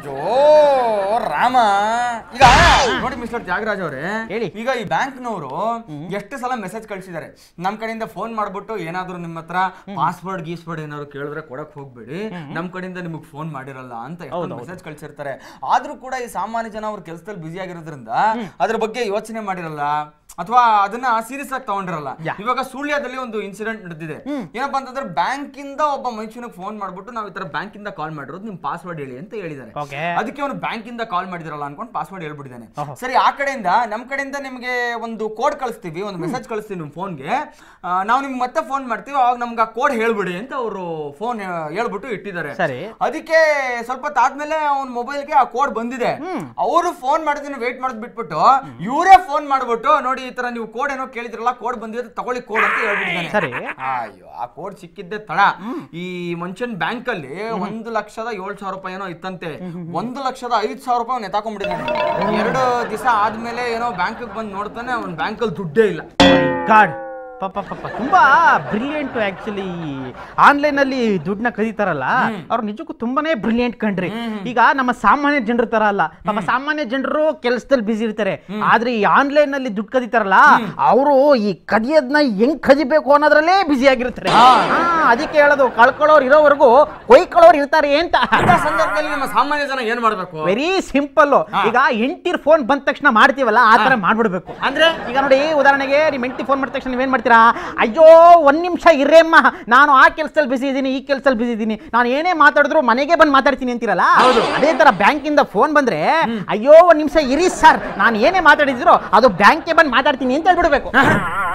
ಅಯ್ಯೋ ರಾಮ ಈಗ ನೋಡಿ ಮಿಸ್ಟರ್ ತ್ಯಾಗರಾಜ್ ಅವರೇ ಹೇಳಿ. ಈಗ ಈ ಬ್ಯಾಂಕ್ನವರು ಎಷ್ಟು ಸಲ ಮೆಸೇಜ್ ಕಳ್ಸಿದ್ದಾರೆ ನಮ್ ಕಡೆಯಿಂದ ಫೋನ್ ಮಾಡ್ಬಿಟ್ಟು ಏನಾದ್ರು ನಿಮ್ಮ ಹತ್ರ ಪಾಸ್ವರ್ಡ್ ಗೀಸ್ವರ್ಡ್ ಏನಾದ್ರು ಕೇಳಿದ್ರೆ ಕೊಡಕ್ ಹೋಗ್ಬೇಡಿ ನಮ್ ಕಡೆಯಿಂದ ನಿಮಗೆ ಫೋನ್ ಮಾಡಿರಲ್ಲ ಅಂತ ಎಷ್ಟೊಂದು ಮೆಸೇಜ್ ಕಳ್ಸಿರ್ತಾರೆ ಆದ್ರೂ ಕೂಡ ಈ ಸಾಮಾನ್ಯ ಜನ ಅವ್ರ ಕೆಲಸದಲ್ಲಿ ಬಿಸಿ ಆಗಿರೋದ್ರಿಂದ ಅದ್ರ ಬಗ್ಗೆ ಯೋಚನೆ ಮಾಡಿರಲ್ಲ ಅಥವಾ ಅದನ್ನ ಸೀರಿಯಸ್ ಆಗಿ ತಗೊಂಡಿರಲ್ಲ ಇವಾಗ ಸುಳ್ಯದಲ್ಲಿ ಒಂದು ಇನ್ಸಿಡೆಂಟ್ ನಡೆದಿದೆ ಏನಪ್ಪಾ ಅಂತಂದ್ರೆ ಬ್ಯಾಂಕ್ ಇಂದ ಒಬ್ಬ ಮನುಷ್ಯನಿಗೆ ಫೋನ್ ಮಾಡ್ಬಿಟ್ಟು ನಾವು ಈ ತರ ಬ್ಯಾಂಕ್ ಇಂದ ಕಾಲ್ ಮಾಡಿರೋದು ನಿಮ್ ಪಾಸ್ವರ್ಡ್ ಹೇಳಿ ಅಂತ ಹೇಳಿದ್ದಾರೆ ಓಕೆ ಅದಕ್ಕೆ ಅವನು ಬ್ಯಾಂಕ್ ಇಂದ ಕಾಲ್ ಮಾಡಿದ್ರಲ್ಲ ಅನ್ಕೊಂಡು ಪಾಸ್ವರ್ಡ್ ಹೇಳ್ಬಿಟ್ಟಿದ್ದಾನೆ ಸರಿ ಆ ಕಡೆಯಿಂದ ನಮ್ ಕಡೆಯಿಂದ ನಿಮಗೆ ಒಂದು ಕೋಡ್ ಕಳಿಸ್ತೀವಿ ಒಂದು ಮೆಸೇಜ್ ಕಳಿಸ್ತೀವಿ ನಿಮ್ ಫೋನ್ಗೆ ನಾವು ನಿಮ್ಗೆ ಮತ್ತೆ ಫೋನ್ ಮಾಡ್ತೀವಿ ಅವಾಗ ನಮ್ಗೆ ಆ ಕೋಡ್ ಹೇಳ್ಬಿಡಿ ಅಂತ ಅವರು ಫೋನ್ ಹೇಳ್ಬಿಟ್ಟು ಇಟ್ಟಿದ್ದಾರೆ ಸರಿ ಅದಕ್ಕೆ ಸ್ವಲ್ಪ ತಾದ್ಮೇಲೆ ಅವ್ನ ಮೊಬೈಲ್ಗೆ ಆ ಕೋಡ್ ಬಂದಿದೆ ಅವರು ಫೋನ್ ಮಾಡೋದನ್ನ ವೇಟ್ ಮಾಡೋದ್ ಬಿಟ್ಬಿಟ್ಟು ಇವರೇ ಫೋನ್ ಮಾಡ್ಬಿಟ್ಟು ನೋಡಿ ಈ ತರ ನೀವು ಕೋಡ್ ಏನೋ ಕೇಳಿದ್ರಲ್ಲ ಕೋಡ್ ಬಂದಿದೆ ತಗೊಳ್ಳಿ ಕೋಡ್ ಅಂತ ಹೇಳ್ಬಿಟ್ಟಿದ್ದಾನೆ ಸರಿ ಅಯ್ಯೋ ಆ ಕೋಡ್ ಸಿಕ್ಕಿದ್ದೆ ತಡ ಈ ಮನುಷ್ಯನ್ ಬ್ಯಾಂಕ್ ಅಲ್ಲಿ ಒಂದು ಲಕ್ಷದ ಏಳ್ ಸಾವಿರ ರೂಪಾಯಿ ಏನೋ ಇತ್ತಂತೆ ಒಂದು ಲಕ್ಷದ ಐದ್ ಸಾವಿರ ರೂಪಾಯಿ ಅವ್ನು ಎತ್ತಾಕೊಂಡ್ಬಿಟ್ಟಿದ್ದಾನೆ ಎರಡು ದಿವಸ ಆದ್ಮೇಲೆ ಏನೋ ಬ್ಯಾಂಕ್ ಬಂದು ನೋಡ್ತಾನೆ ಅವ್ನ ಬ್ಯಾಂಕ್ ಅಲ್ಲಿ ದುಡ್ಡೇ ಇಲ್ಲ ಗಾಡ್ ಪಾಪ ಪಾಪ ತುಂಬಾ ಬ್ರಿಲಿಯಂಟ್ ಆಕ್ಚುಲಿ ಆನ್ಲೈನ್ ಅಲ್ಲಿ ದುಡ್ಡನ್ನ ಕದೀತಾರಲ್ಲ ಅವ್ರು ನಿಜಕ್ಕೂ ತುಂಬಾನೇ ಬ್ರಿಲಿಯಂಟ್ ಕಂಡ್ರಿ ಈಗ ನಮ್ಮ ಸಾಮಾನ್ಯ ಜನರ ತರ ಅಲ್ಲ ಪಾಪ ಸಾಮಾನ್ಯ ಜನರು ಕೆಲಸದಲ್ಲಿ ಬಿಸಿ ಇರ್ತಾರೆ ಆದ್ರೆ ಈ ಆನ್ಲೈನ್ ನಲ್ಲಿ ದುಡ್ಡು ಕದೀತಾರಲ್ಲ ಅವರು ಈ ಕದಿಯೋದ್ನ ಹೆಂಗ್ ಕದಿಬೇಕು ಅನ್ನೋದ್ರಲ್ಲೇ ಬಿಸಿ ಆಗಿರ್ತಾರೆ ಹಾ, ಅದಕ್ಕೆ ಹೇಳೋದು ಕಳ್ಕೊಳ್ಳೋರು ಇರೋವರೆಗೂ ಕೊಯ್ಕೊಳ್ಳೋರು ಇರ್ತಾರೆ ಅಂತ ಅಂತ ಸಂದರ್ಭದಲ್ಲಿ ನಮ್ಮ ಸಾಮಾನ್ಯ ಜನ ಏನ್ ಮಾಡ್ಬೇಕು ವೆರಿ ಸಿಂಪಲ್ ಈಗ ಎಂಟಿರ್ ಫೋನ್ ಬಂದ ತಕ್ಷಣ ಮಾಡ್ತೀವಲ್ಲ ಆ ತರ ಮಾಡ್ಬಿಡ್ಬೇಕು ಅಂದ್ರೆ ಈಗ ನೋಡಿ ಉದಾಹರಣೆಗೆ ನಿಮ್ಮ ಹೆಂಡತಿ ಫೋನ್ ಮಾಡಿದ ತಕ್ಷಣ ನೀವೇನ್ ಮಾಡ್ತೀರಾ ಅಯ್ಯೋ ಒಂದ್ ನಿಮಿಷ ಇರ್ರೇಮ್ಮ ನಾನು ಆ ಕೆಲ್ಸದಲ್ಲಿ ಬಿಸಿ ಇದ್ದೀನಿ ಈ ಕೆಲ್ಸದಲ್ಲಿ ಬಿಸಿ ಇದ್ದೀನಿ ನಾನು ಏನೇ ಮಾತಾಡಿದ್ರು ಮನೆಗೆ ಬಂದು ಮಾತಾಡ್ತೀನಿ ಅಂತೀರಲ್ಲ ಅದೇ ತರ ಬ್ಯಾಂಕಿಂದ ಫೋನ್ ಬಂದ್ರೆ ಅಯ್ಯೋ ಒಂದ್ ನಿಮಿಷ ಇರಿ ಸರ್ ನಾನು ಏನೇ ಮಾತಾಡಿದ್ರು ಅದು ಬ್ಯಾಂಕ್ಗೆ ಬಂದು ಮಾತಾಡ್ತೀನಿ ಅಂತ ಹೇಳ್ಬಿಡ್ಬೇಕು